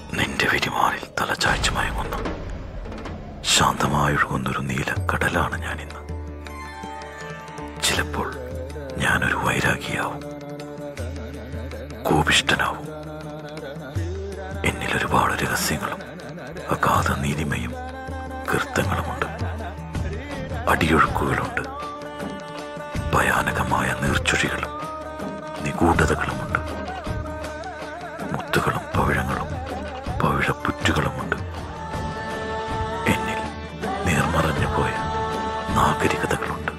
നിന്റെ വിരിമാറിൽ തലചായ്ച്ചു മയങ്ങുന്ന ശാന്തമായൊഴുകുന്നൊരു നീല കടലാണ് ഞാനിന്ന് ചിലപ്പോൾ ഞാനൊരു വൈരാഗിയാവും കോപിഷ്ടനാവും എന്നിൽ ഒരുപാട് രഹസ്യങ്ങളും അഗാധ നീതിമയും കൃത്യങ്ങളുമുണ്ട് അടിയൊഴുക്കുകളുണ്ട് ഭയാനകമായ നീർച്ചുഴികളും നിഗൂഢതകളുമുണ്ട് മുത്തുകളും പവിഴങ്ങളും പവിഴപ്പുറ്റുകളുമുണ്ട് എന്നിൽ നീർമറഞ്ഞു പോയ നാഗരികതകളുണ്ട്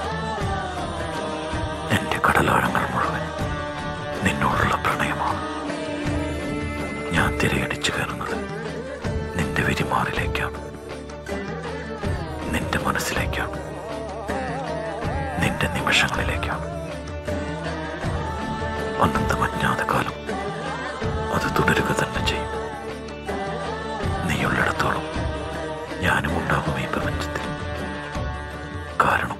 എൻ്റെ കടലാഴങ്ങൾ മുഴുവൻ നിന്നോടുള്ള പ്രണയമാണ് ഞാൻ തിരയടിച്ചു കയറുന്നത് നിന്റെ വിരിമാറിലേക്കാണ് നിന്റെ മനസ്സിലേക്കാണ് നിന്റെ നിമിഷങ്ങളിലേക്കാണ് അനന്തമജ്ഞാത കാലം അത് തുടരുക തന്നെ ചെയ്യും നീയുള്ളിടത്തോളം ഞാനും ഉണ്ടാകും ഈ പ്രപഞ്ചത്തിൽ കാരണം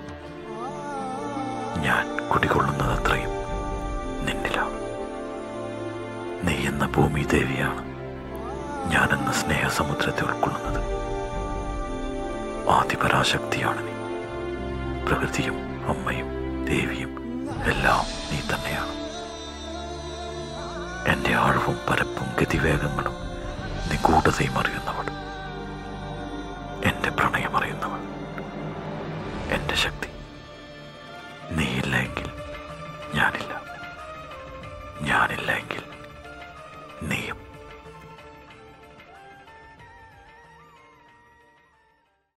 ഞാൻ കുടികൊള്ളുന്നത് അത്രയും നിന്നിലാണ് നീ എന്ന ഭൂമി ദേവിയാണ് ഞാനെന്ന സ്നേഹസമുദ്രത്തെ ഉൾക്കൊള്ളുന്നത് ആദിപരാശക്തിയാണ് നീ പ്രകൃതിയും അമ്മയും ദേവിയും എല്ലാം നീ തന്നെയാണ് എൻ്റെ ആഴവും പരപ്പും ഗതിവേഗങ്ങളും നിഗൂഢതയും അറിയുന്നവൾ എൻ്റെ പ്രണയം അറിയുന്നവൾ എൻ്റെ ശക്തി